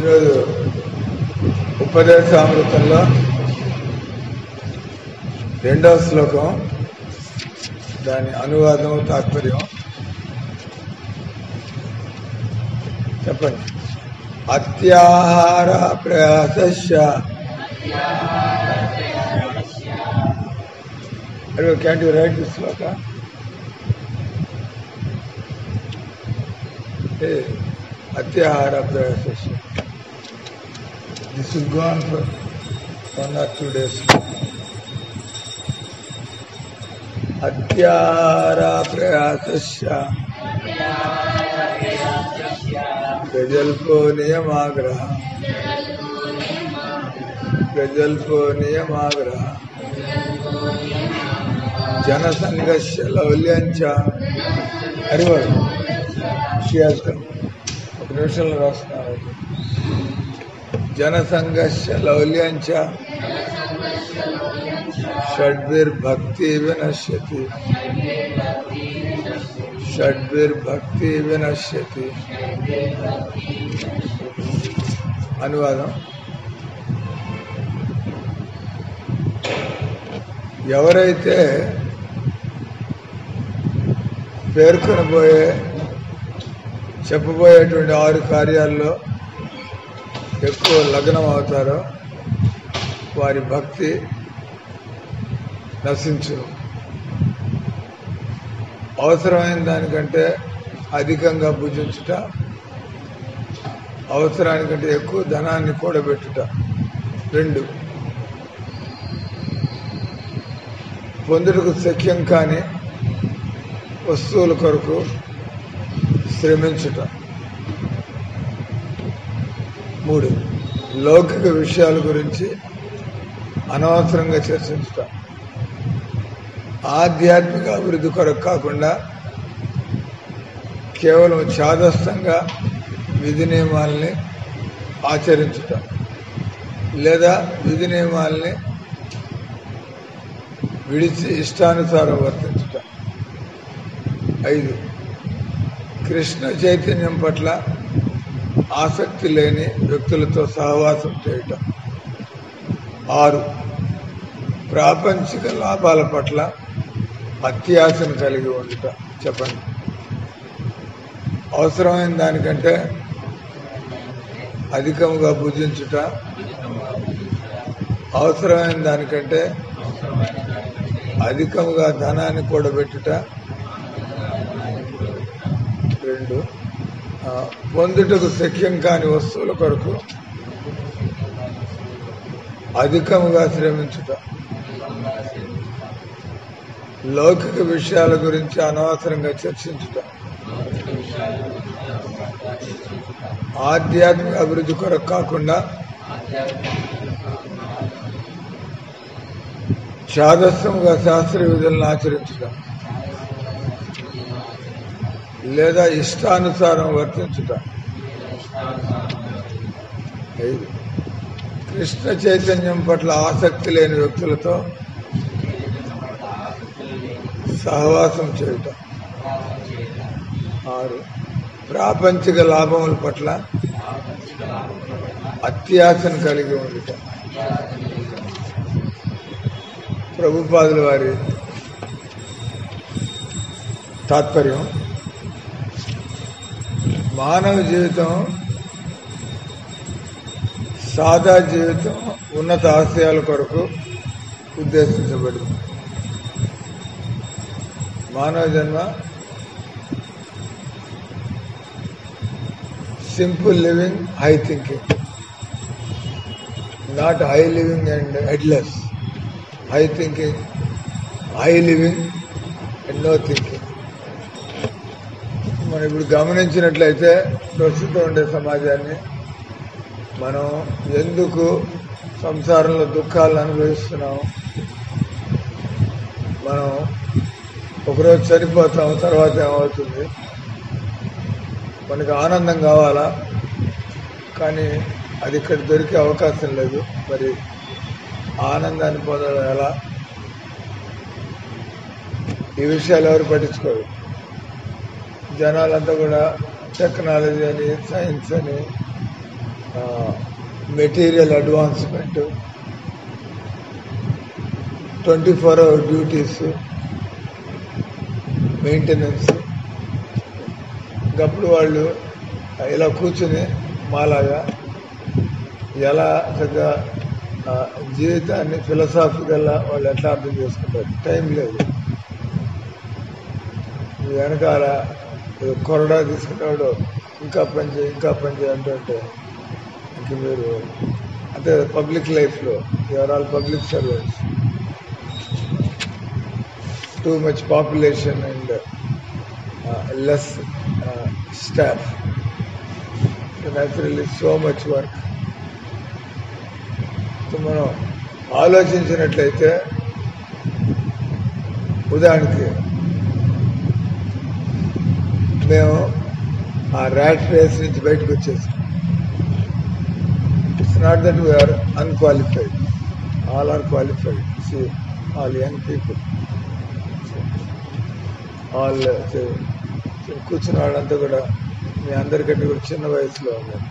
ఈరోజు ఉపదేశామృతంలో రెండవ శ్లోకం దాని అనువాదం తాత్పర్యం చెప్పండి అత్యాహార ప్రయాస అరే క్యాన్ యూ రైట్ దిస్ శ్లోక ఏ అత్యాహార ప్రయాస this will go on for one or two days అత్యాహార ప్రయాస ప్రజల్పో నియమాగ్రహ ప్రజల్పో నియమాగ్రహ జనసంఘర్ష లౌల్యంచ హరివాడు షియాస్కర్ ఒక నిమిషంలో రాస్తున్నారు జనసంఘర్ష లౌల్యంచ షడ్భిర్భక్తి వినశ్యతి షడ్భిర్భక్తి వినశ్యతి అనువాదం ఎవరైతే పేర్కొనబోయే చెప్పబోయేటువంటి ఆరు కార్యాల్లో ఎక్కువ లగ్నం అవుతారో వారి భక్తి నశించును అవసరమైన దానికంటే అధికంగా భుజించుట అవసరానికంటే ఎక్కువ ధనాన్ని కూడబెట్టుట రెండు పొందుటకు శక్యం కాని వస్తువుల కొరకు శ్రమించుట మూడు లౌకిక విషయాల గురించి అనవసరంగా చర్చించుట ఆధ్యాత్మిక అభివృద్ధి కొరకు కాకుండా కేవలం చాదస్తంగా విధి నియమాల్ని ఆచరించుట లేదా విధి నియమాల్ని విడిచి ఇష్టానుసారం వర్తించుట ఐదు కృష్ణ చైతన్యం పట్ల ఆసక్తి లేని వ్యక్తులతో సహవాసం చేయటం ఆరు ప్రాపంచిక లాభాల పట్ల అత్యాశను కలిగి ఉండుట చెప్పండి అవసరమైన దానికంటే అధికంగా భుజించుట అవసరమైన దానికంటే అధికంగా ధనాన్ని కూడబెట్టుట రెండు ఆ, పొందుటకు శక్యం కాని వస్తువుల కొరకు అధికముగా శ్రమించుట లౌకిక విషయాల గురించి అనవసరంగా చర్చించుట ఆధ్యాత్మిక అభివృద్ధి కొరకు కాకుండా చాదస్సముగా శాస్త్ర విధులను ఆచరించుట లేదా ఇష్టానుసారం వర్తించుట ఐదు కృష్ణ చైతన్యం పట్ల ఆసక్తి లేని వ్యక్తులతో సహవాసం చేయుట ఆరు ప్రాపంచిక లాభముల పట్ల అత్యాశను కలిగి ఉండుట ప్రభుపాదుల వారి తాత్పర్యం మానవ జీవితం సాదా జీవితం ఉన్నత ఆశయాల కొరకు ఉద్దేశించబడింది మానవ జన్మ simple living high thinking not high living and headless high thinking high living and no thinking మనం ఇప్పుడు గమనించినట్లయితే ప్రస్తుతం ఉండే సమాజాన్ని మనం ఎందుకు సంసారంలో దుఃఖాలను అనుభవిస్తున్నాం మనం ఒకరోజు చనిపోతాం తర్వాత ఏమవుతుంది మనకి ఆనందం కావాలా కానీ అది ఇక్కడ దొరికే అవకాశం లేదు మరి ఆనందాన్ని పొందడం ఎలా ఈ విషయాలు ఎవరు పట్టించుకోరు జనాలంతా కూడా టెక్నాలజీ అని సైన్స్ అని material advancement twenty four hour duties maintenance ఇంకప్పుడు వాళ్ళు ఇలా కూర్చుని మాలాగా ఎలా చక్కగా ఆ, జీవితాన్ని ఫిలసాఫికల్ వాళ్ళు ఎట్లా అర్థం చేసుకుంటారు టైం లేదు మీ వెనకాల ఏదో కొరడా తీసుకున్నాడు ఇంకా పని చేయి ఇంకా పని చేయి అంటుంటే ఇంక మీరు అంటే పబ్లిక్ లైఫ్లో you are all public servants too much population and less staff naturally so much work మనం ఆలోచించినట్లయితే ఉదాహరణకి మేము ఆ ర్యాట్ రేస్ నుంచి బయటకు వచ్చేసాం it's not that we are unqualified all are qualified see all young people all కూర్చున్న వాళ్ళంతా కూడా మీ అందరికంటే కూడా చిన్న వయసులో ఉన్నారు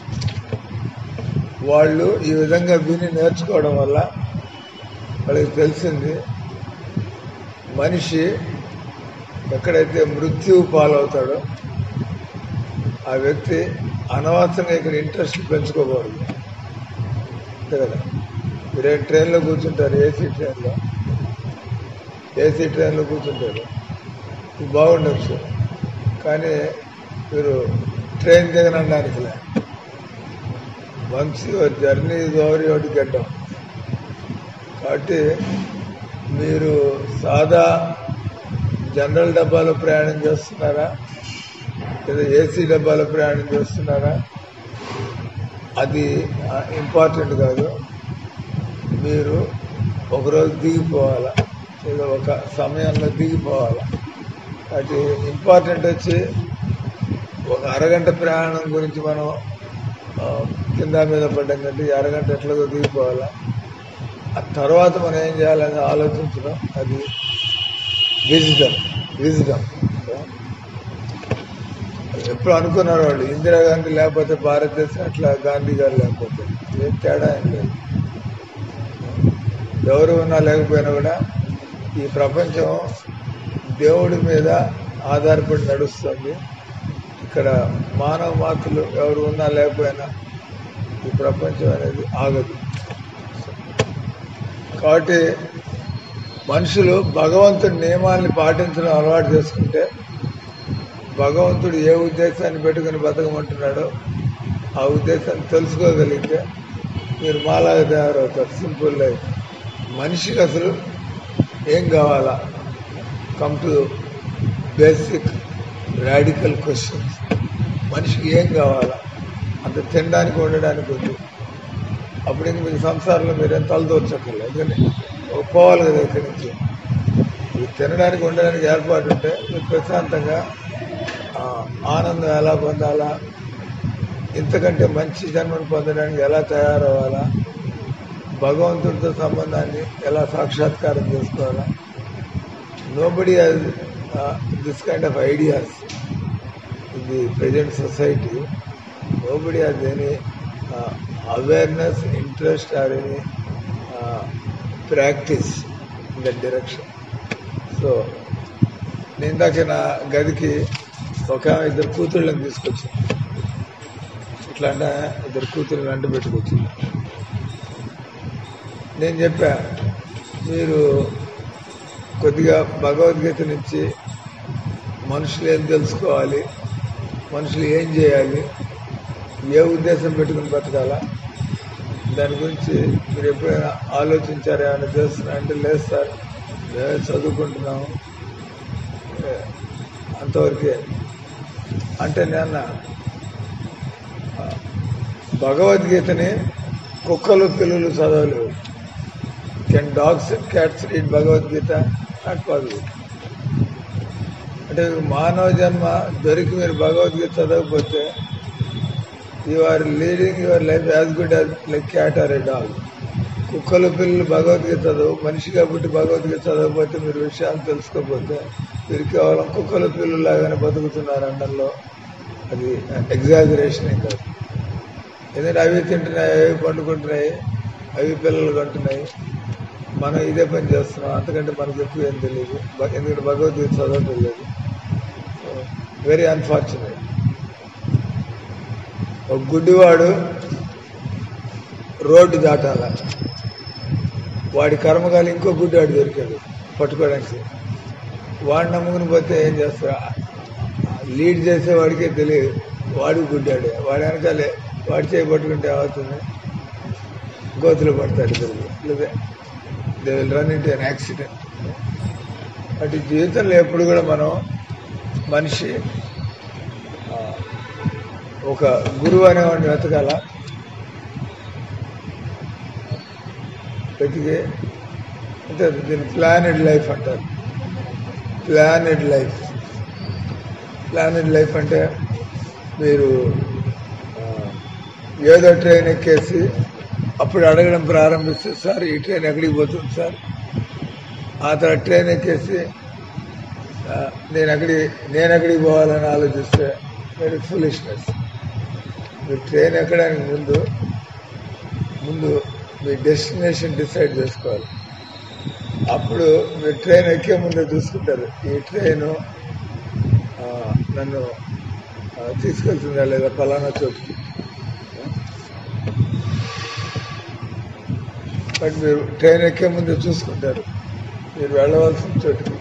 వాళ్ళు ఈ విధంగా విని నేర్చుకోవడం వల్ల వాళ్ళకి తెలిసింది మనిషి ఎక్కడైతే మృత్యువు పాలవుతాడో ఆ వ్యక్తి అనవసరంగా ఇక్కడ ఇంట్రెస్ట్ పెంచుకోకూడదు అంతే కదా మీరేం ట్రైన్లో కూర్చుంటారు ఏసీ ట్రైన్లో ఏసీ ట్రైన్లో కూర్చుంటారు ఇది బాగుండొచ్చు కానీ మీరు ట్రైన్ దిగనడానికి లే once your journey is over your get down కాబట్టి మీరు సాదా జనరల్ డబ్బాలో ప్రయాణం చేస్తున్నారా లేదా ఏసీ డబ్బాలో ప్రయాణం చేస్తున్నారా అది ఇంపార్టెంట్ కాదు మీరు ఒకరోజు దిగిపోవాలా లేదా ఒక సమయంలో దిగిపోవాలా అది ఇంపార్టెంట్ వచ్చి ఒక అరగంట ప్రయాణం గురించి మనం ఆ, కింద మీద పడ్డం కంటే ఈ అరగంట ఎట్లాగో దిగిపోవాలా ఆ తర్వాత మనం ఏం చేయాలని ఆలోచించడం అది విజిటం విజిటం ఎప్పుడు అనుకున్నారు వాళ్ళు ఇందిరాగాంధీ లేకపోతే భారతదేశం అట్లా గాంధీ గారు లేకపోతే ఏం తేడా ఏం లేదు ఎవరు ఉన్నా లేకపోయినా కూడా ఈ ప్రపంచం దేవుడి మీద ఆధారపడి నడుస్తుంది ఇక్కడ మానవ మాతృలు ఎవరు ఉన్నా లేకపోయినా ఈ ప్రపంచం అనేది ఆగదు కాబట్టి మనుషులు భగవంతుడి నియమాల్ని పాటించడం అలవాటు చేసుకుంటే భగవంతుడు ఏ ఉద్దేశాన్ని పెట్టుకుని బతకమంటున్నాడో ఆ ఉద్దేశాన్ని తెలుసుకోగలిగితే మీరు మాలాగా తయారవుతారు సింపుల్ లైఫ్ మనిషికి అసలు ఏం కావాలా come to basic radical questions మనిషికి ఏం కావాలా అంత తినడానికి ఉండడానికి ఉంది అప్పుడు ఇంక మీకు సంసారంలో మీరేం తలదోర్చక్కర్లేదు ఎందుకంటే ఒక పోవాలి కదా ఇక్కడి నుంచి మీరు తినడానికి ఉండడానికి ఏర్పాటు ఉంటే మీరు ప్రశాంతంగా ఆ, ఆనందం ఎలా పొందాలా ఇంతకంటే మంచి జన్మను పొందడానికి ఎలా తయారవ్వాలా భగవంతుడితో సంబంధాన్ని ఎలా సాక్షాత్కారం చేసుకోవాలా nobody has this kind of ideas in the present society nobody has any awareness interest or any practice in that direction so నేను ఇందాక నా గదికి ఒక ఆమె ఇద్దరు కూతుళ్ళని తీసుకొచ్చి ఇట్లా అంటే ఇద్దరు కూతురు వెంట పెట్టుకొచ్చింది నేను చెప్పా మీరు కొద్దిగా భగవద్గీత నుంచి మనుషులు ఏం తెలుసుకోవాలి మనుషులు ఏం చేయాలి ఏ ఉద్దేశం పెట్టుకుని బతకాలా దాని గురించి మీరు ఎప్పుడైనా ఆలోచించారా ఏమైనా చేస్తున్నా అంటే లేదు సార్ మేమే చదువుకుంటున్నాము ఏ, అంతవరకే అంటే నేను ఆ, భగవద్గీతని కుక్కలు పిల్లలు చదవలేవు can dogs and cats read Bhagavadgita not possible అంటే మానవ జన్మ దొరికి మీరు భగవద్గీత చదవకపోతే you are leading your life as good as like cat or a dog కుక్కలు పిల్లలు భగవద్గీత చదవు మనిషి కాబట్టి భగవద్గీత చదవకపోతే మీరు విషయాలు తెలుసుకోకపోతే మీరు కేవలం కుక్కలు పిల్లలు లాగానే బతుకుతున్నారు అనడంలో అది ఎగ్జాజరేషన్ కాదు ఎందుకంటే అవి తింటున్నాయి అవి పండుకుంటున్నాయి అవి పిల్లలు కంటున్నాయి మనం ఇదే పని చేస్తున్నాం అంతకంటే మనకు ఎక్కువ ఏం తెలియదు బ- ఎందుకంటే భగవద్గీత చదవటం లేదు వెరీ అన్ఫార్చునేట్ ఒక గుడ్డివాడు రోడ్డు దాటాల వాడి కర్మకాలి ఇంకో గుడ్డివాడు దొరికాడు పట్టుకోవడానికి వాడు నమ్ముకుని పోతే ఏం చేస్తారు లీడ్ చేసేవాడికే తెలియదు వాడు గుడ్డాడు వాడి వెనకాలే వాడి చేయి పట్టుకుంటే ఏమవుతుంది గోతులు పడతాడు తిరిగి లేదా దే విల్ రన్ ఇంటి అన్ యాక్సిడెంట్ అటు జీవితంలో ఎప్పుడు కూడా మనం మనిషి ఆ, ఒక గురువు అనేవాడిని వెతకాల వెతికి అంటే దీన్ని ప్లానెడ్ లైఫ్ అంటారు ప్లానెడ్ లైఫ్ ప్లానెడ్ లైఫ్ అంటే మీరు ఆ, ఏదో ట్రైన్ ఎక్కేసి అప్పుడు అడగడం ప్రారంభిస్తే సార్ ఈ ట్రైన్ ఎక్కడికి పోతుంది సార్ ఆ తర్వాత ట్రైన్ ఎక్కేసి ఆ, నేను ఎక్కడి నేను ఎక్కడికి పోవాలని ఆలోచిస్తే వెరీ ఫులిష్నెస్ మీరు ట్రైన్ ఎక్కడానికి ముందు ముందు మీ డెస్టినేషన్ డిసైడ్ చేసుకోవాలి అప్పుడు మీరు ట్రైన్ ఎక్కే ముందే చూసుకుంటారు ఈ ట్రైను ఆ, నన్ను ఆ, తీసుకెళ్తుందా లేదా ఫలానా చోటుకి బట్ మీరు ట్రైన్ ఎక్కే ముందే చూసుకుంటారు మీరు వెళ్ళవలసిన చోటుకి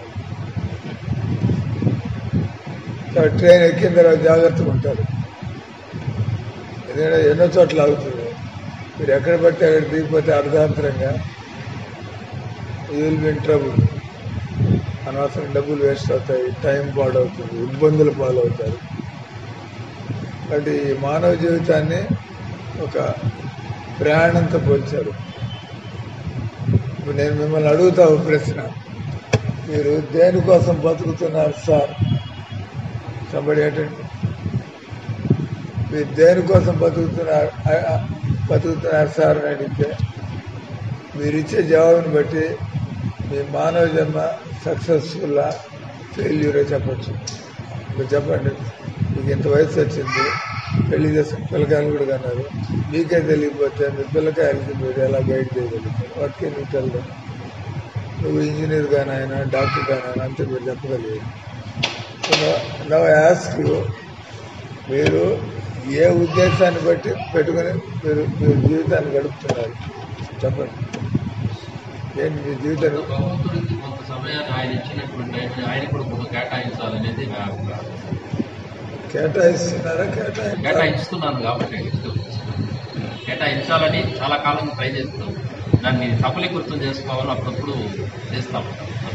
కాబట్టి ట్రైన్ ఎక్కిన తర్వాత జాగ్రత్తగా ఉంటారు ఎందుకంటే ఎన్నో చోట్ల అవుతుంది మీరు ఎక్కడ పడితే అక్కడ దిగిపోతే అర్ధాంతరంగా you will be in trouble అనవసరం డబ్బులు వేస్ట్ అవుతాయి టైం పాడవుతుంది ఇబ్బందులు పాలవుతారు కాబట్టి ఈ మానవ జీవితాన్ని ఒక ప్రయాణంతో పోల్చారు ఇప్పుడు నేను మిమ్మల్ని అడుగుతా ఒక ప్రశ్న మీరు దేనికోసం బతుకుతున్నారు సార్ సంబడి ఏంటంటే మీరు దేనికోసం బతుకుతున్నారు ఆ- ఆ- బతుకుతున్నారు సార్ అని అడిగితే మీరు ఇచ్చే జవాబుని బట్టి మీ మానవ జన్మ సక్సెస్ఫుల్లా ఫెయిల్యూరే చెప్పచ్చు మీరు చెప్పండి మీకు ఇంత వయసు వచ్చింది పెళ్లి చేసుకుని పిల్లకాయలు కూడా కన్నారు మీకే తెలియకపోతే మీ పిల్లకాయలకి మీరు ఎలా గైడ్ చేయగలుగుతారు వాటికి నువ్వు తెలదు నువ్వు ఇంజనీర్ గానైనా డాక్టర్ గానైనా అంతే మీరు చెప్పగలిగారు నవ్ యాస్క్ మీరు ఏ ఉద్దేశాన్ని బట్టి పెట్టుకుని మీరు మీరు జీవితాన్ని గడుపుతున్నారు చెప్పండి ఏంటి మీ జీవితాన్ని భగవంతుడికి కొంత సమయాన్ని ఆయన ఇచ్చినటువంటి ఆయన ఆయన కూడా కొంత కేటాయించాలనేది నా అభిప్రాయం కేటాయిస్తున్నారా కేటాయించారా కేటాయిస్తున్నాను కాబట్టి కేటాయించాలని చాలా కాలం ట్రై చేస్తున్నాం దాన్ని సఫలీకృతం చేసుకోవాలని అప్పుడప్పుడు చేస్తాం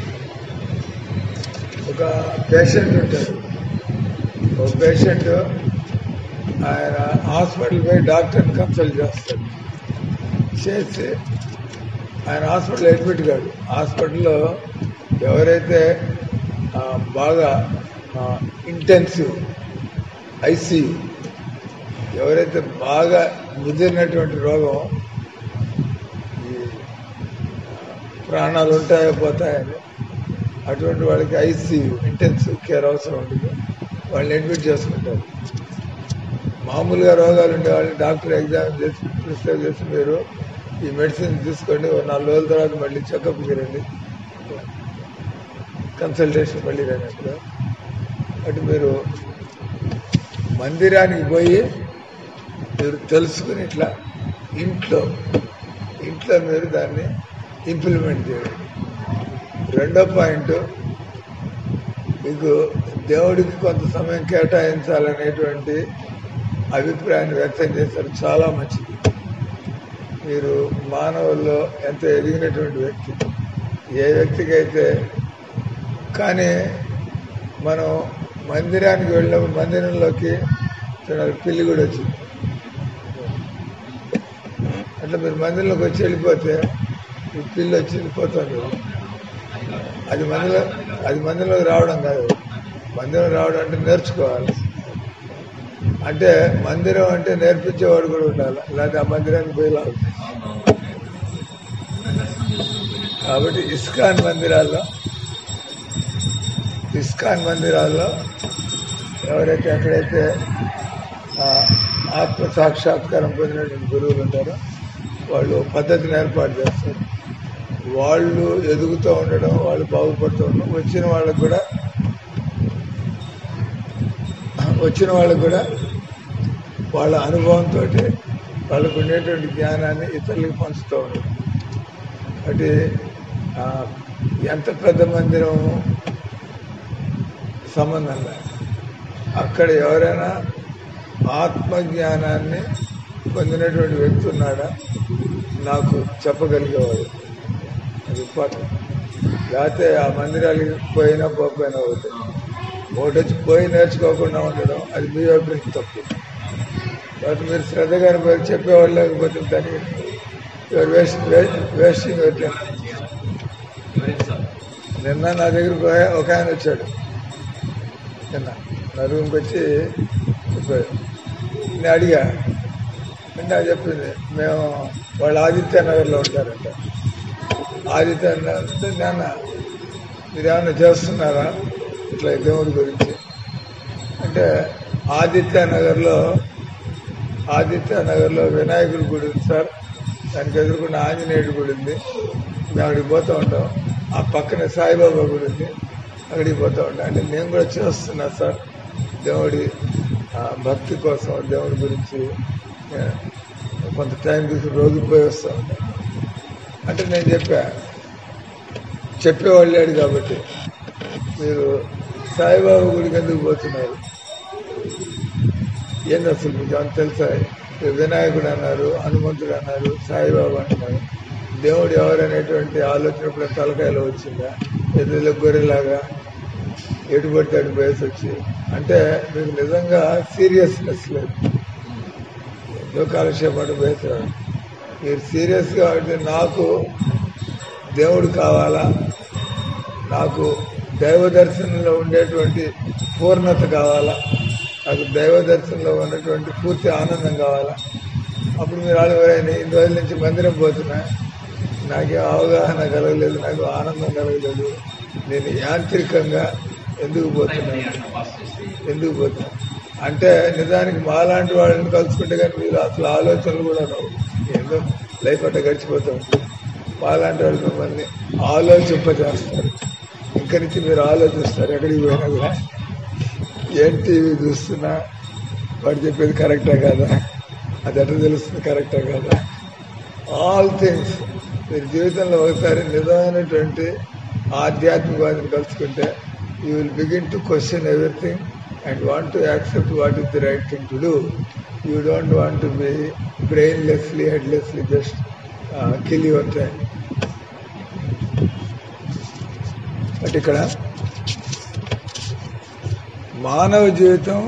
ఒక పేషెంట్ ఉంటాడు ఒక పేషెంట్ ఆయన హాస్పిటల్ పోయి డాక్టర్ని కన్సల్ట్ చేస్తాడు చేసి ఆయన హాస్పిటల్ అడ్మిట్ కాడు హాస్పిటల్లో ఎవరైతే ఆ, బాగా ఇంటెన్సివ్ ఐసీయూ ఎవరైతే బాగా ముదిరినటువంటి రోగం ఈ ప్రాణాలు ఉంటాయో పోతాయని అటువంటి వాళ్ళకి ఐసీయూ ఇంటెన్సివ్ కేర్ అవసరం ఉంటుంది వాళ్ళని అడ్మిట్ చేసుకుంటారు మామూలుగా రోగాలు ఉండే వాళ్ళని డాక్టర్ ఎగ్జామ్ చేసి ప్రిస్క్రైబ్ చేసి మీరు ఈ మెడిసిన్ తీసుకోండి ఓ నాలుగు రోజుల తర్వాత మళ్ళీ చెకప్కి రండి కన్సల్టేషన్ మళ్ళీ రండి అటు మీరు మందిరానికి పోయి మీరు తెలుసుకుని ఇట్లా ఇంట్లో ఇంట్లో మీరు దాన్ని ఇంప్లిమెంట్ చేయండి రెండో పాయింట్ మీకు దేవుడికి కొంత సమయం కేటాయించాలనేటువంటి అభిప్రాయాన్ని వ్యక్తం చేశారు చాలా మంచిది మీరు మానవుల్లో ఎంతో ఎదిగినటువంటి వ్యక్తి ఏ వ్యక్తికి అయితే కానీ మనం మందిరానికి వెళ్ళినప్పుడు మందిరంలోకి చూడాలి పిల్లి కూడా వచ్చింది అట్లా మీరు మందిరంలోకి వచ్చి వెళ్ళిపోతే ఈ పిల్లి వచ్చి వెళ్ళిపోతుంది అది మందిలో అది మందిరంలోకి రావడం కాదు మందిరం రావడం అంటే నేర్చుకోవాలి అంటే మందిరం అంటే నేర్పించేవాడు కూడా ఉండాలి లేకపోతే ఆ మందిరానికి పోయి లాభం కాబట్టి ఇస్కాన్ మందిరాల్లో ఇస్కాన్ మందిరాల్లో ఎవరైతే ఎక్కడైతే ఆ, ఆత్మ సాక్షాత్కారం పొందినటువంటి గురువులు ఉంటారో వాళ్ళు ఓ పద్ధతిని ఏర్పాటు చేస్తారు వాళ్ళు ఎదుగుతూ ఉండడం వాళ్ళు బాగుపడుతూ ఉండడం వచ్చిన వాళ్ళకు కూడా వచ్చిన వాళ్ళకు కూడా వాళ్ళ అనుభవంతో వాళ్ళకు ఉండేటువంటి జ్ఞానాన్ని ఇతరులకు పంచుతూ ఉండడం అంటే ఆ, ఎంత పెద్ద మందిరం సంబంధం లేదు అక్కడ ఎవరైనా ఆత్మజ్ఞానాన్ని పొందినటువంటి వ్యక్తి ఉన్నాడా నాకు చెప్పగలిగేవాడు అది ఇంపార్టెంట్ లేకపోతే ఆ మందిరాలకి పోయినా పోకపోయినా అవుతుంది ఒకటి వచ్చి పోయి నేర్చుకోకుండా ఉండడం అది మీ వైపు తప్పు కాబట్టి మీరు శ్రద్ధగా పోయి చెప్పేవాళ్ళు లేకపోతే దానికి వేస్ట్ వేస్టింగ్ అయితే వివరించాలి నిన్న నా దగ్గరకు ఒక- ఒక ఆయన వచ్చాడు నిన్న నా రూమ్కి వచ్చి చెప్పాడు నేను అడిగా అంటే అది చెప్పింది మేము వాళ్ళు ఆదిత్య నగర్లో ఉంటారంట ఆదిత్య నగర్ అంటే నాన్న మీరు ఏమైనా చేస్తున్నారా ఇట్లా దేవుడి గురించి అంటే ఆదిత్య నగర్లో ఆదిత్య నగర్లో వినాయకుడి గుడి ఉంది సార్ దానికి ఎదుర్కొన్న ఆంజనేయుడి గుడి ఉంది మేము అక్కడికి పోతూ ఉంటాం ఆ పక్కన సాయిబాబా గుడి ఉంది అక్కడికి పోతూ ఉంటాం అంటే నేను కూడా చేస్తున్నా సార్ దేవుడి ఆ, భక్తి కోసం దేవుడి గురించి ఆ, కొంత టైం తీసుకుని రోజు పోయి వస్తూ ఉంటాం అంటే నేను చెప్పా చెప్పేవాళ్ళు లేడు కాబట్టి మీరు సాయిబాబా గుడికి ఎందుకు పోతున్నారు ఏంది అసలు మీకు ఏమైనా తెలుసా వినాయకుడు అన్నారు హనుమంతుడు అన్నారు సాయిబాబా అంటున్నారు దేవుడు ఎవరనేటువంటి ఆలోచన ఇప్పుడు తలకాయలో వచ్చిందా ఎదురు గొర్రెలాగా ఎటు పడితే అటు పోయేసి వచ్చి అంటే మీకు నిజంగా సీరియస్నెస్ లేదు ఏదో కాలక్షేపం పోయేసాడు మీరు సీరియస్గా అంటే నాకు దేవుడు కావాలా నాకు దైవ దర్శనంలో ఉండేటువంటి పూర్ణత కావాలా నాకు దైవ దర్శనంలో ఉన్నటువంటి పూర్తి ఆనందం కావాలా అప్పుడు మీరు ఆడవరైన ఇన్ని రోజుల నుంచి మందిరం పోతున్నా నాకేం అవగాహన కలగలేదు నాకు ఆనందం కలగలేదు నేను యాంత్రికంగా ఎందుకు పోతున్నాను పాస్ చేసి ఎందుకు పోతున్నా అంటే నిజానికి మాలాంటి వాళ్ళని కలుసుకుంటే కానీ మీరు అసలు ఆలోచనలు కూడా రావు ఏందో లైఫ్ అట్ట గడిచిపోతూ ఉంటుంది మాలాంటి వాళ్ళు మిమ్మల్ని ఆలోచింపజేస్తారు ఇంక నుంచి మీరు ఆలోచిస్తారు ఎక్కడికి పోయినా కూడా ఏం టీవీ చూస్తున్నా వాడు చెప్పేది కరెక్టా కాదా అది ఎట్లా తెలుస్తుంది కరెక్టా కాదా ఆల్ థింగ్స్ మీరు జీవితంలో ఒకసారి నిజమైనటువంటి ఆధ్యాత్మికవాదిని కలుసుకుంటే you will begin to question everything and want to accept what is the right thing to do you don't want to be brainlessly headlessly just kill your time but ఇక్కడ మానవ జీవితం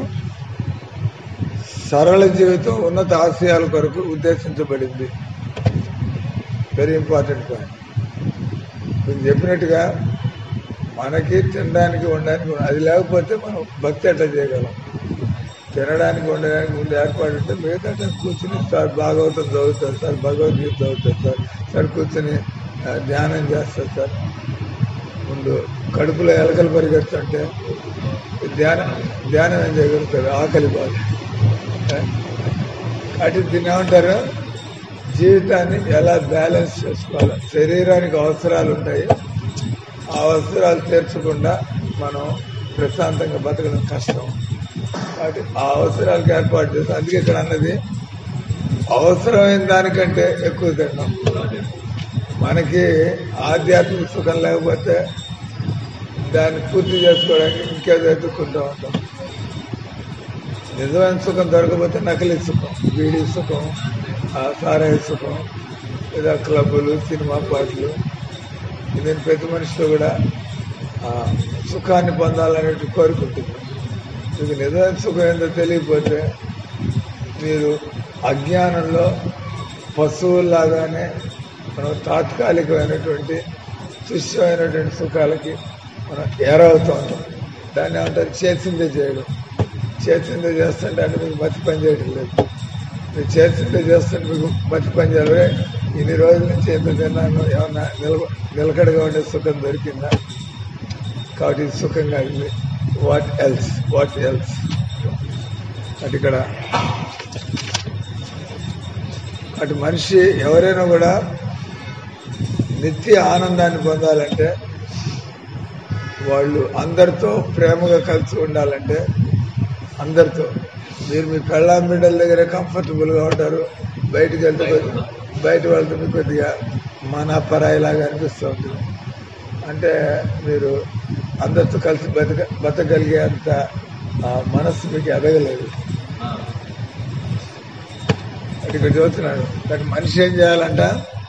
సరళ జీవితం ఉన్నత ఆశయాల కొరకు ఉద్దేశించబడింది వెరీ ఇంపార్టెంట్ పాయింట్ మీరు చెప్పినట్టుగా మనకి తినడానికి ఉండడానికి అది లేకపోతే మనం భక్తి ఎట్లా చేయగలం తినడానికి ఉండడానికి ముందు ఏర్పాటు ఉంటే మిగతా టైం కూర్చుని సార్ భాగవతం చదువుతారు సార్ భగవద్గీత చదువుతారు సార్ సార్ కూర్చొని ఆ, ధ్యానం చేస్తారు సార్ ముందు కడుపులో ఎలకలు పరిగెత్తుంటే ధ్యానం ధ్యానం ఏం చేయగలుగుతారు ఆకలి బాధ అటు దీన్ని ఏమంటారు జీవితాన్ని ఎలా బ్యాలెన్స్ చేసుకోవాలి శరీరానికి అవసరాలు ఉంటాయి ఆ అవసరాలు తీర్చకుండా మనం ప్రశాంతంగా బతకడం కష్టం కాబట్టి ఆ అవసరాలకు ఏర్పాటు చేస్తాం అందుకే ఇక్కడ అన్నది అవసరమైన దానికంటే ఎక్కువ తిన్నాం మనకి ఆధ్యాత్మిక సుఖం లేకపోతే దాన్ని పూర్తి చేసుకోవడానికి ఇంకేదో ఎత్తుక్కుంటూ ఉంటాం నిజమైన సుఖం దొరకకపోతే నకిలీ సుఖం బీడీ సుఖం ఆ సారాయి సుఖం లేదా క్లబ్బులు సినిమా పాటలు ఇది ప్రతి మనిషిలో కూడా ఆ, సుఖాన్ని పొందాలనేది కోరుకుంటుంది మీకు నిజమైన సుఖం ఏందో తెలియకపోతే మీరు అజ్ఞానంలో పశువుల్లాగానే మనం తాత్కాలికమైనటువంటి తుష్యమైనటువంటి సుఖాలకి మనం ఏరవుతూ ఉంటాం దాన్ని ఏమంటారు చేసిందే చేయడం చేసిందే చేస్తుంటే అంటే మీకు మతి పని చేయడం లేదు మీరు చేసిందే చేస్తుంటే మీకు మతి పని చేయాలి ఇన్ని రోజుల నుంచి ఎంత తిన్నాను ఏమన్నా నిలబ నిలకడగా ఉండే సుఖం దొరికిందా కాబట్టి ఇది సుఖంగా ఉంది వాట్ ఎల్స్ వాట్ ఎల్స్ అంటే ఇక్కడ అటు మనిషి ఎవరైనా కూడా నిత్య ఆనందాన్ని పొందాలంటే వాళ్ళు అందరితో ప్రేమగా కలిసి ఉండాలంటే అందరితో మీరు మీ పెళ్ళాం బిడ్డల దగ్గర కంఫర్టబుల్గా ఉంటారు బయటికి వెళ్తే కొద్ది- బయట వెళ్తే మీకు కొద్దిగా మన పరాయిలాగా అనిపిస్తూ ఉంటుంది అంటే మీరు అందరితో కలిసి బతక బతకగలిగే అంత ఆ, మనస్సు మీకు ఎదగలేదు ఆ, అటు ఇక్కడ చదువుతున్నాడు కానీ మనిషి ఏం చేయాలంట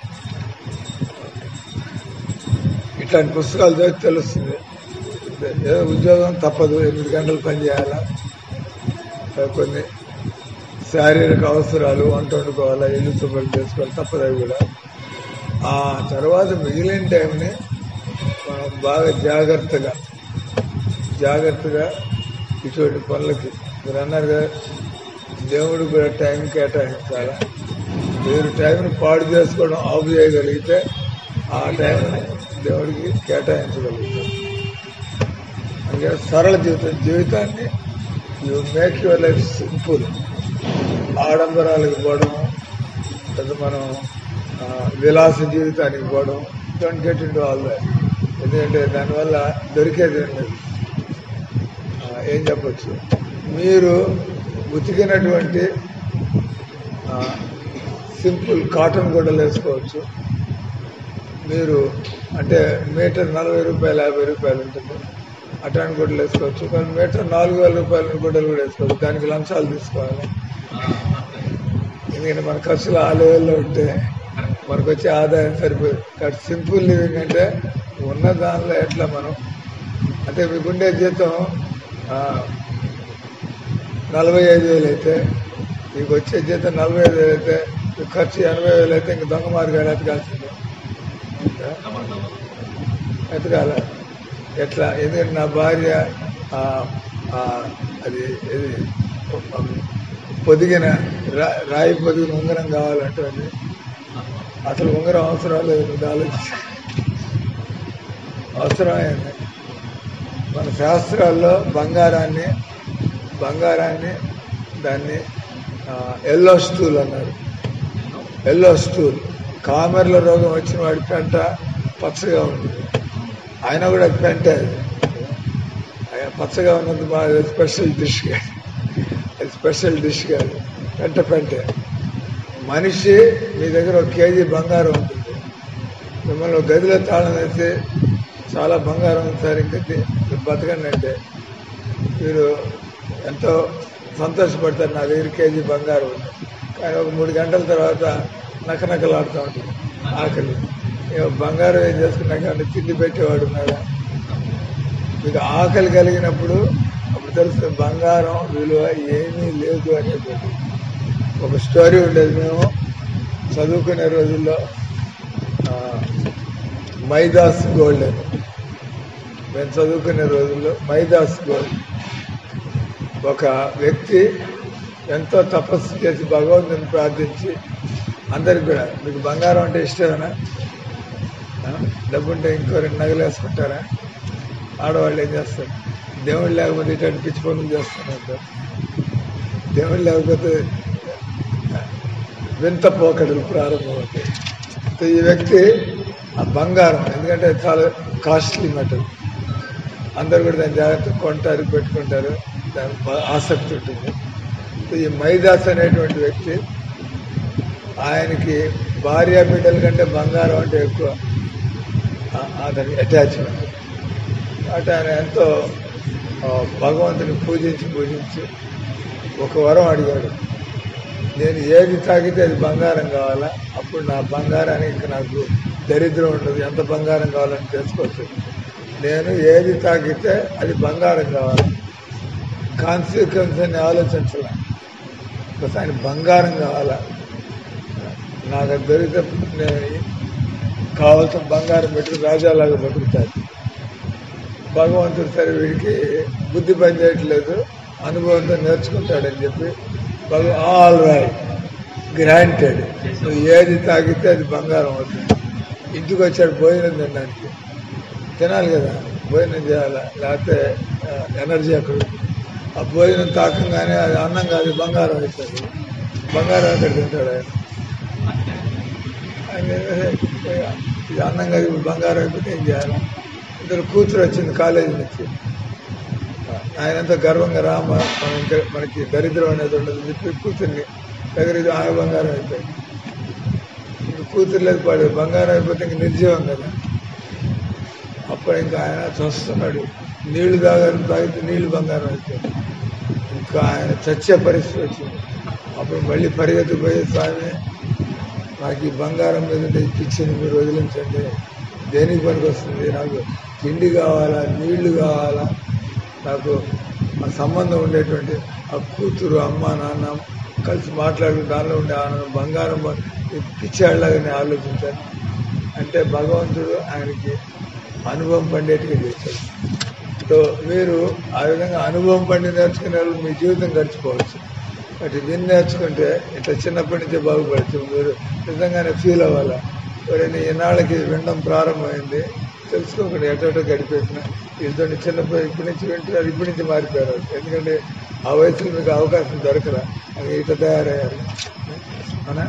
ఇట్లాంటి పుస్తకాలు చదివి తెలుస్తుంది ఏదో ఉద్యోగం తప్పదు ఎనిమిది గంటలు పని చేయాలా ఆ, కొన్ని శారీరక అవసరాలు వంట వండుకోవాలా ఇల్లు శుభ్రం చేసుకోవాలి తప్పదు అవి కూడా ఆ తర్వాత మిగిలిన టైంని మనం బాగా జాగ్రత్తగా జాగ్రత్తగా ఇటువంటి పనులకి మీరు అన్నారు కదా దేవుడు కూడా టైం కేటాయించాలి మీరు టైంని పాడు చేసుకోవడం ఆఫ్ చేయగలిగితే ఆ టైంని దేవుడికి కేటాయించగలుగుతాం అందుకే సరళ జీవితం జీవితాన్ని you make your life simple ఆడంబరాలకు పోవడం లేదా మనం ఆ, విలాస జీవితానికి పోవడం don't get in all that ఎందుకంటే దానివల్ల దొరికేది ఏం లేదు ఆ, ఏం చెప్పచ్చు మీరు ఉతికినటువంటి ఆ, సింపుల్ కాటన్ గుడ్డలు వేసుకోవచ్చు మీరు అంటే మీటర్ నలభై రూపాయలు యాభై రూపాయలు ఉంటుంది అట్లాంటి గుడ్డలు వేసుకోవచ్చు కానీ మీటర్ నాలుగు వేల రూపాయల గుడ్డలు కూడా వేసుకోవచ్చు దానికి లంచాలు తీసుకోవాలి ఆ, ఎందుకంటే మన ఖర్చులు ఆ లెవెల్లో ఉంటే మనకు వచ్చే ఆదాయం సరిపోదు కాబట్టి సింపుల్ లివింగ్ అంటే ఉన్న దానిలో ఎట్లా మనం అంటే మీకుండే జీతం ఆ, నలభై ఐదు వేలు అయితే మీకు వచ్చే జీతం నలభై ఐదు వేలు అయితే మీ ఖర్చు ఎనభై వేలు అయితే ఇంక దొంగ మార్గాలు ఎతకాల్సిందే డబల్ డబల్ ఎతకాల ఎట్లా ఎందుకంటే నా భార్య ఆ, ఆ, అది ఇది పొదిగిన రా- రాయి పొదిగిన ఉంగరం కావాలంటుంది అసలు ఉంగరం అవసరం లేదు నువ్వు ఆలోచించి అవసరమైంది మన శాస్త్రాల్లో బంగారాన్ని బంగారాన్ని దాన్ని ఎల్లో స్టూల్ అన్నారు ఎల్లో స్టూల్ కామెర్ల రోగం వచ్చిన వాడి పెంట పచ్చగా ఉంటుంది ఆయన కూడా అది పెంటే అది ఆయన పచ్చగా ఉన్నది బాగా స్పెషల్ డిష్ కాదు అది స్పెషల్ డిష్ కాదు పెంట పెంటే మనిషి మీ దగ్గర ఒక కేజీ బంగారం ఉంటుంది మిమ్మల్ని ఒక గదిలో తాళం వేసి చాలా బంగారం ఉంది సార్ ఇంకా ది- మీరు బతకండి అంటే మీరు ఎంతో సంతోషపడతారు నా దగ్గర కేజీ బంగారం ఉంది కానీ ఒక మూడు గంటల తర్వాత నకనకలాడుతూ ఉంటుంది ఆకలి ఇక బంగారం ఏం చేసుకున్నాక ఏమన్నా తిండి పెట్టేవాడు ఉన్నాడా మీకు ఆకలి కలిగినప్పుడు అప్పుడు తెలుస్తుంది బంగారం విలువ ఏమీ లేదు అనేది ఒక స్టోరీ ఉండేది మేము చదువుకునే రోజుల్లో ఆ, మైదాస్ గోల్డ్ అని మేము చదువుకునే రోజుల్లో మైదాస్ గోల్డ్ ఒక వ్యక్తి ఎంతో తపస్సు చేసి భగవంతుని ప్రార్థించి అందరికి కూడా మీకు బంగారం అంటే ఇష్టమేనా ఆ? డబ్బుంటే ఇంకో రెండు నగలు వేసుకుంటారా ఆడవాళ్ళు ఏం చేస్తారు దేవుడు లేకపోతే ఇటువంటి పిచ్చి పనులు చేస్తున్నారు దేవుడు లేకపోతే వింత పోకడలు ప్రారంభమవుతాయి సో ఈ వ్యక్తి ఆ బంగారం ఎందుకంటే అది చాలా కాస్ట్లీ మెటల్ అందరు కూడా దాన్ని జాగ్రత్త కొంటారు పెట్టుకుంటారు దాని బా- ఆసక్తి ఉంటుంది సో ఈ మైదాస్ అనేటువంటి వ్యక్తి ఆయనకి భార్య బిడ్డల కంటే బంగారం అంటే ఎక్కువ ఆ- అతనికి అటాచ్మెంట్ అంటే ఆయన ఎంతో ఆ, భగవంతుని పూజించి పూజించి ఒక వరం అడిగాడు నేను ఏది తాగితే అది బంగారం కావాలా అప్పుడు నా బంగారానికి ఇంక నాకు దరిద్రం ఉండదు ఎంత బంగారం కావాలని తెలుసుకోవచ్చు నేను ఏది తాగితే అది బంగారం కావాలి కాన్సిక్వెన్స్ అని ఆలోచించాల బస్ ఆయన బంగారం కావాలా నాకు అది దొరికితే నేను కావాల్సిన బంగారం పెట్టుకుని రాజాలాగా బతుకుతాను భగవంతుడు సరే వీడికి బుద్ధి పని చేయట్లేదు అనుభవంతో నేర్చుకుంటాడని చెప్పి భగవ ఆల్ రైట్ గ్రాంటెడ్ నువ్వు ఏది తాగితే అది బంగారం అవుతుంది ఇంటికి వచ్చాడు భోజనం తినడానికి తినాలి కదా భోజనం చేయాలా లేకపోతే ఆ, ఎనర్జీ అక్కడ ఉంది. ఆ భోజనం తాకంగానే అది అన్నం కాదు బంగారం అవుతుంది బంగారం ఎక్కడ తింటాడు ఆయన ఆయన ఇది అన్నం కాదు ఇప్పుడు బంగారం అయిపోతే ఏం చేయాలి ఇద్దరు కూతురు వచ్చింది కాలేజీ నుంచి ఆయన ఎంత గర్వంగా రామ మనం ఇంకా మనకి దరిద్రం అనేది ఉండదు చెప్పి కూతుర్ని దగ్గర ఇది ఆయన బంగారం అయిపోయింది ఇంక కూతురు లేదు పాడు బంగారం అయిపోతే ఇంక నిర్జీవం కదా అప్పుడు ఇంకా ఆయన చూస్తున్నాడు నీళ్లు తాగాలని తాగితే నీళ్లు బంగారం అయిపోయింది ఇంకా ఆయన చచ్చే పరిస్థితి వచ్చింది అప్పుడు మళ్ళీ పరిగెత్తిపోయి స్వామి నాకు ఈ బంగారం మీద ఉండే ఈ పిచ్చిని మీరు వదిలించండి దేనికి పనికి వస్తుంది నాకు తిండి కావాలా నీళ్లు కావాలా నాకు ఆ సంబంధం ఉండేటువంటి ఆ కూతురు అమ్మ నాన్న కలిసి మాట్లాడుకుని దానిలో ఉండే ఆనందం బంగారం బ- ఈ పిచ్చాళ్ళగా నేను ఆలోచించాను అంటే భగవంతుడు ఆయనకి అనుభవం పండేట్టుగా చేశాడు సో మీరు ఆ విధంగా అనుభవం పండి నేర్చుకునే వాళ్ళు మీ జీవితం గడిచిపోవచ్చు బట్ దీన్ని నేర్చుకుంటే ఇట్లా చిన్నప్పటి నుంచే బాగుపడచ్చు మీరు నిజంగానే ఫీల్ అవ్వాలా ఎవరైనా ఈనాళ్ళకి వినడం ప్రారంభమైంది తెలుసుకోకుండా ఎటో గడిపేసిన వీళ్ళతో చిన్నప్పుడు ఇప్పటి నుంచి వింటున్నారు ఇప్పటి నుంచి మారిపోయారు వాళ్ళు. ఎందుకంటే ఆ వయసులో మీకు అవకాశం దొరకరా అది ఇట్లా తయారయ్యారు అవునా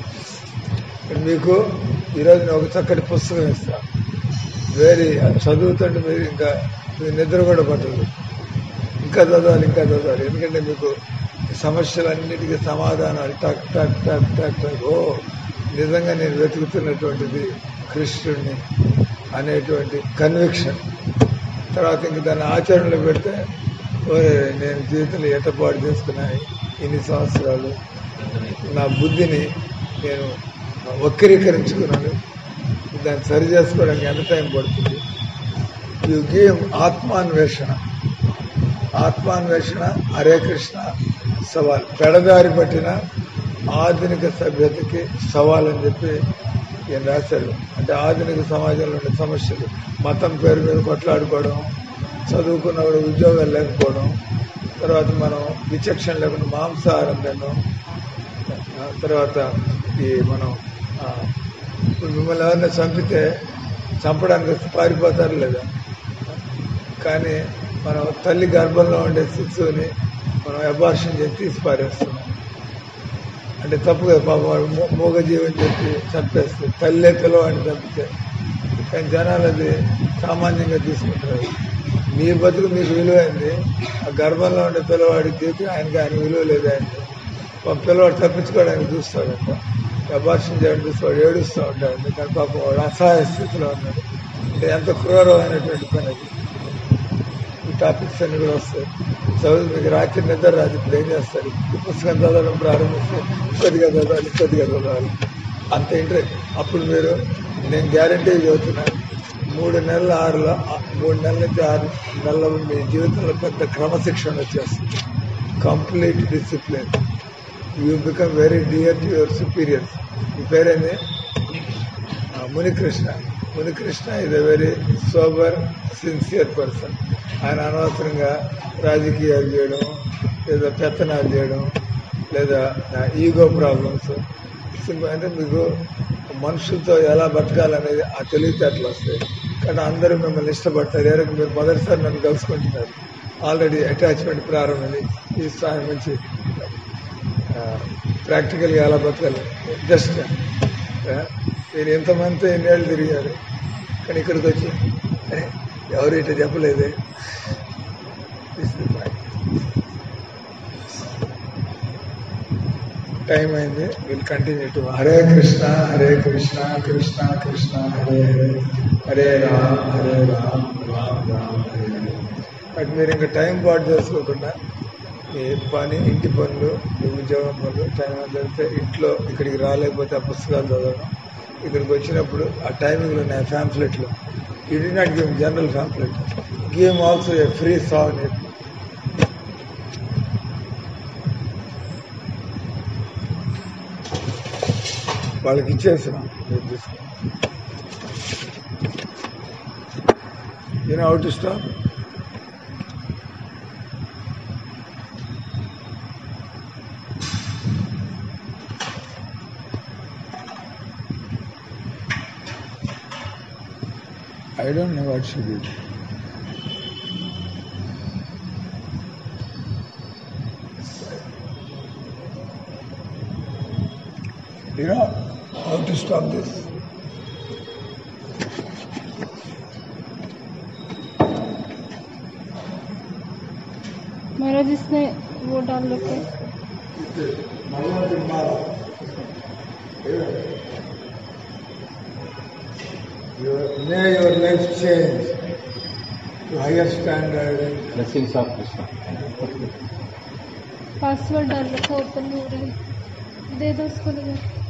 మీకు ఈరోజు నేను ఒక చక్కటి పుస్తకం ఇస్తాను వేరే చదువుతుంటే మీరు ఇంకా మీకు నిద్ర కూడా పట్టదు ఇంకా చదవాలి ఇంకా చదవాలి ఎందుకంటే మీకు ఈ సమస్యలన్నిటికీ సమాధానాలు టక్ టక్ టక్ టక్ టక్ ఓ నిజంగా నేను వెతుకుతున్నటువంటిది కృష్ణుడిని అనేటువంటి కన్విక్షన్ తర్వాత ఇంక దాన్ని ఆచరణలో పెడితే ఓరే నేను జీవితంలో ఎటపాటు చేసుకున్నాయి ఇన్ని సంవత్సరాలు నా బుద్ధిని నేను వక్రీకరించుకున్నాను దాన్ని సరి చేసుకోవడానికి ఎంత టైం పడుతుంది యు గివ్ ఆత్మాన్వేషణ ఆత్మాన్వేషణ హరే కృష్ణ సవాల్ పెడదారి పట్టిన ఆధునిక సభ్యతకి సవాల్ అని చెప్పి ఈయన రాశాడు అంటే ఆధునిక సమాజంలో ఉండే సమస్యలు మతం పేరు మీద కొట్లాడుకోవడం చదువుకున్నప్పుడు ఉద్యోగాలు లేకపోవడం తర్వాత మనం విచక్షణ లేకుండా మాంసాహారం తినడం ఆ తర్వాత ఈ మనం ఆ, ఇప్పుడు మిమ్మల్ని ఎవరైనా చంపితే చంపడానికి పారిపోతారు లేదా కానీ మనం తల్లి గర్భంలో ఉండే శిశువుని మనం అబార్షన్ చేసి తీసి పారేస్తున్నాం అంటే తప్పు కదా పాపం వాడు మూ- మూగజీవని చెప్పి చంపేస్తే తల్లే పిల్లవాడిని చంపితే కానీ జనాలు అది సామాన్యంగా తీసుకుంటారు మీ బతుకు మీకు విలువైంది ఆ గర్భంలో ఉండే పిల్లవాడికి చెప్పి ఆయనకి ఆయన విలువ లేదు ఆయనకి పాపం పిల్లవాడు తప్పించుకోవడానికి చూస్తాడంట అబార్షన్ చేయడానికి చూస్తాడు ఏడుస్తూ ఉంటాడు కానీ పాపం వాడు అసహాయ స్థితిలో ఉన్నాడు అంటే ఎంత క్రూరమైనటువంటి పని అది ఈ టాపిక్స్ అన్ని కూడా వస్తాయి చదువు మీకు రాత్రి నిద్ర రాదు ఇప్పుడు ఏం చేస్తారు ఈ పుస్తకం చదవడం ప్రారంభిస్తే కొద్దిగా చదవాలి కొద్దిగా చదవాలి అంత ఇంట్రెస్ట్ అప్పుడు మీరు నేను గ్యారంటీ చదువుతున్నాను మూడు నెలల ఆరులో ఆ మూడు నెలల నుంచి ఆరు నెలల మీ జీవితంలో పెద్ద క్రమశిక్షణ వచ్చేస్తుంది complete discipline you become very dear to your superiors మీ పేరేంది ఆ, Munikrishna Munikrishna is a very sober sincere person ఆయన అనవసరంగా రాజకీయాలు చేయడం లేదా పెత్తనాలు చేయడం లేదా ఈగో ప్రాబ్లమ్స్ సింపుల్ అంటే మీకు మనుషులతో ఎలా బతకాలనేది ఆ తెలివితేటలు వస్తాయి కానీ అందరూ మిమ్మల్ని ఇష్టపడతారు ఏ రకంగా మీరు మొదటిసారి నన్ను కలుసుకుంటున్నారు ఆల్రెడీ అటాచ్మెంట్ ప్రారంభమైంది ఈ స్థాయి నుంచి ప్రాక్టికల్గా ఎలా బతకాలి జస్ట్ నేను ఎంతమంది ఎన్నేళ్ళు తిరిగారు కానీ ఇక్కడికి వచ్చి అరే ఎవరు ఇట్లా చెప్పలేదే This is the point. Time అయింది will continue to Hare Krishna Hare Krishna Krishna Krishna Hare Hare Hare Ram Hare Ram Ram Ram Hare Hare but మీరు ఇంకా టైం పాటు చేసుకోకుండా మీ పని ఇంటి పనులు మీ ఉద్యోగం పనులు టైం జరిగితే ఇంట్లో ఇక్కడికి రాలేకపోతే ఆ పుస్తకాలు చదవడం ఇక్కడికి వచ్చినప్పుడు ఆ టైమింగ్లో ఉన్నాయి ఫ్యాంప్లెట్లు you did not give general pamphlet give also a free song వాళ్ళకి ఇచ్చేసినాం మీరు తీసుకోండి you know how to stop I don't know what she did. You know how to stop this? महाराज इसने वो डाल रखे Bhagavad Mala. Your, may your life change to higher standard and Blessings of Krishna. Password डाल रखा open नहीं हो रहा है दे दो उसको लगा